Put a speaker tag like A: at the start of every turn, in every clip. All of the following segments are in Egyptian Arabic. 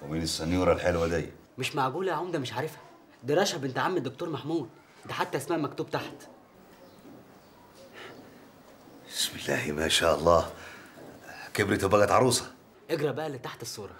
A: ومين السنيوره الحلوه دي
B: مش معقوله يا عمده مش عارفها دي رشا بنت عم الدكتور محمود ده حتى اسمها مكتوب تحت
A: بسم الله ما شاء الله كبرت وبقت عروسه
B: اقرا بقى اللي تحت الصوره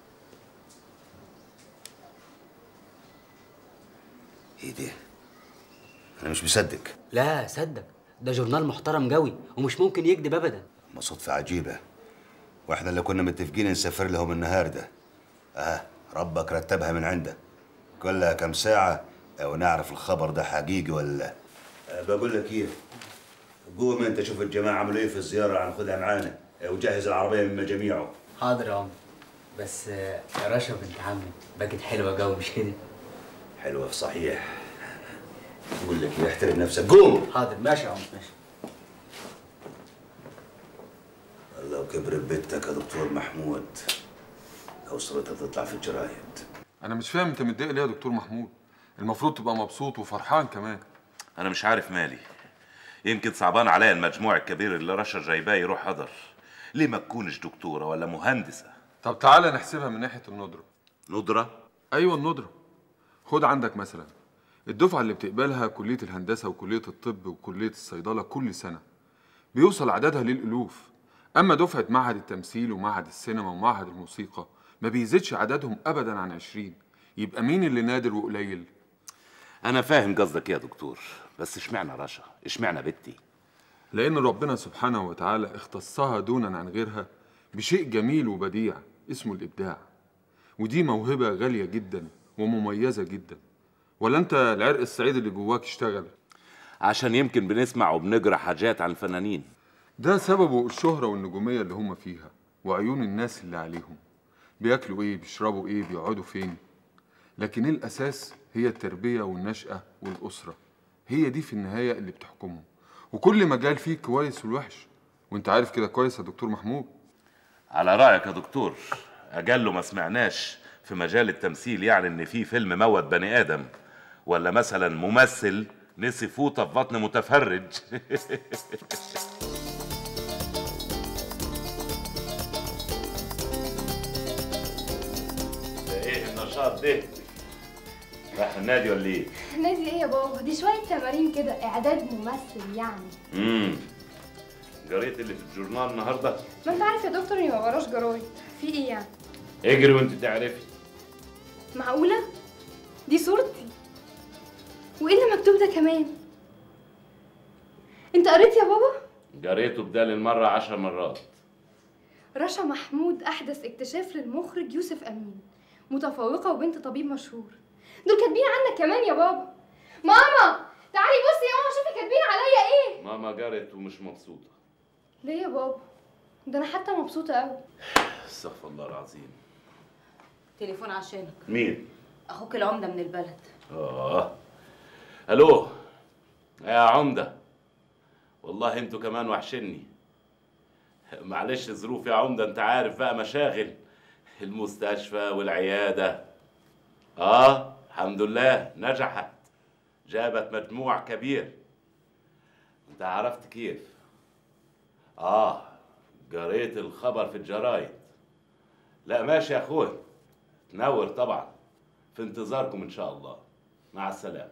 A: ايه ده انا مش مصدق
B: لا صدق ده جورنال محترم قوي ومش ممكن يكذب ابدا
A: ما صدفه عجيبه واحنا اللي كنا متفقين نسافر لهم النهارده اه ربك رتبها من عنده كلها كم ساعه او نعرف الخبر ده حقيقي ولا لا أه بقول لك ايه قوم انت شوف الجماعه عملوا ايه في الزياره هناخدها معانا أه، وجهز العربيه من مجاميعه
B: حاضر يا عمده بس آه، يا رشا بنت عمي بقت حلوه قوي مش كده
A: حلوه صحيح بقول لك ايه احترم نفسك قوم
B: حاضر ماشي يا عمده ماشي
A: لو كبرت بنتك يا دكتور محمود لو صورتها تطلع في الجرايد
C: انا مش فاهم انت متضايق ليه يا دكتور محمود المفروض تبقى مبسوط وفرحان كمان
D: انا مش عارف مالي يمكن صعبان عليا المجموع الكبير اللي رشا جايباه يروح هدر ليه ما تكونش دكتوره ولا مهندسه
C: طب تعالى نحسبها من ناحيه الندره
D: ندره
C: ايوه الندره خد عندك مثلا الدفعه اللي بتقبلها كليه الهندسه وكليه الطب وكليه الصيدله كل سنه بيوصل عددها للالوف اما دفعه معهد التمثيل ومعهد السينما ومعهد الموسيقى ما بيزيدش عددهم ابدا عن 20 يبقى مين اللي نادر وقليل
D: انا فاهم قصدك يا دكتور بس اشمعنى رشا اشمعنى بنتي
C: لأن ربنا سبحانه وتعالى اختصها دونا عن غيرها بشيء جميل وبديع اسمه الإبداع ودي موهبة غالية جدا ومميزة جدا ولا أنت العرق السعيد اللي جواك اشتغل
D: عشان يمكن بنسمع وبنقرا حاجات عن الفنانين
C: ده سببه الشهرة والنجومية اللي هم فيها وعيون الناس اللي عليهم بياكلوا ايه بيشربوا ايه بيقعدوا فين لكن الأساس هي التربية والنشأة والأسرة هي دي في النهاية اللي بتحكمهم وكل مجال فيه كويس والوحش وانت عارف كده كويس يا دكتور محمود
D: على رايك يا دكتور اجله ما سمعناش في مجال التمثيل يعني ان في فيلم موت بني ادم ولا مثلا ممثل نسي فوطه في بطن متفرج ده ايه النشاط ده رايح النادي ولا ايه
E: نادي ايه يا بابا دي شوية تمارين كده اعداد ممثل يعني
D: امم قريت اللي في الجورنال النهارده
E: ما انت عارف يا دكتور اني ما وراش جرايد في ايه يعني
D: اجري وانت تعرفي
E: معقولة دي صورتي وايه اللي مكتوب ده كمان انت قريت يا بابا
D: قريته بدال المره عشر مرات
E: رشا محمود احدث اكتشاف للمخرج يوسف امين متفوقة وبنت طبيب مشهور دول كاتبين عنك كمان يا بابا ماما تعالي بصي يا ماما شوفي كاتبين عليا ايه
D: ماما قرت ومش مبسوطه
E: ليه يا بابا ده انا حتى مبسوطة قوي
D: استغفر الله العظيم
F: تليفون عشانك
D: مين
F: اخوك العمده من البلد
D: اه الو يا عمده والله انتوا كمان وحشني معلش ظروف يا عمده انت عارف بقى مشاغل المستشفى والعياده اه الحمد لله نجحت جابت مجموع كبير انت عرفت كيف اه قريت الخبر في الجرايد لا ماشي يا اخوي تنور طبعا في انتظاركم ان شاء الله مع السلامه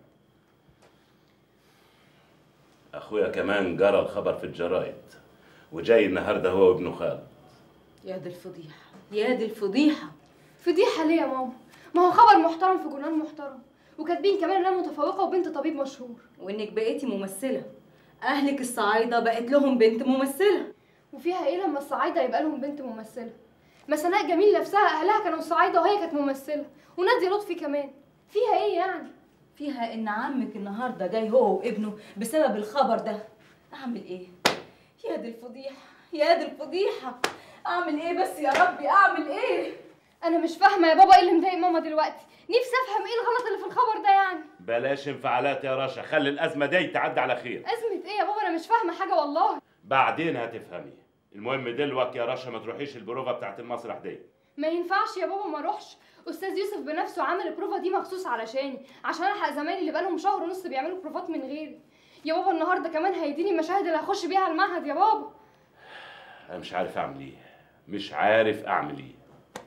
D: اخويا كمان قرا الخبر في الجرايد وجاي النهارده هو وابنه خالد
F: يا دي الفضيحه يا دي الفضيحه
E: فضيحة ليه يا ماما ما هو خبر محترم في جورنال محترم وكاتبين كمان انها متفوقة وبنت طبيب مشهور
F: وانك بقيتي ممثله اهلك الصعايده بقت لهم بنت ممثله
E: وفيها ايه لما الصعايدة يبقى لهم بنت ممثلة ما سناء جميل نفسها اهلها كانوا صعايدة وهي كانت ممثلة ونادية لطفي كمان فيها ايه يعني
F: فيها ان عمك النهارده جاي هو وابنه بسبب الخبر ده اعمل ايه يا دي الفضيحه يا دي الفضيحه اعمل ايه بس يا ربي اعمل ايه
E: انا مش فاهمة يا بابا ايه اللي مضايق ماما دلوقتي نفسي افهم ايه الغلط اللي في الخبر ده يعني
D: بلاش انفعالات يا رشا خلي الازمه دي تعدي على خير
E: ازمة ايه يا بابا انا مش فاهمة حاجة والله
D: بعدين هتفهمي المهم دلوقتي يا رشا ما تروحيش البروفه بتاعت المسرح دي
E: ما ينفعش يا بابا ما اروحش استاذ يوسف بنفسه عامل البروفه دي مخصوص علشاني عشان الحق زمايلي اللي بقالهم شهر ونص بيعملوا بروفات من غيري يا بابا النهارده كمان هيديني المشاهد اللي هخش بيها المعهد يا بابا
D: انا مش عارف اعمل ايه مش عارف اعمل ايه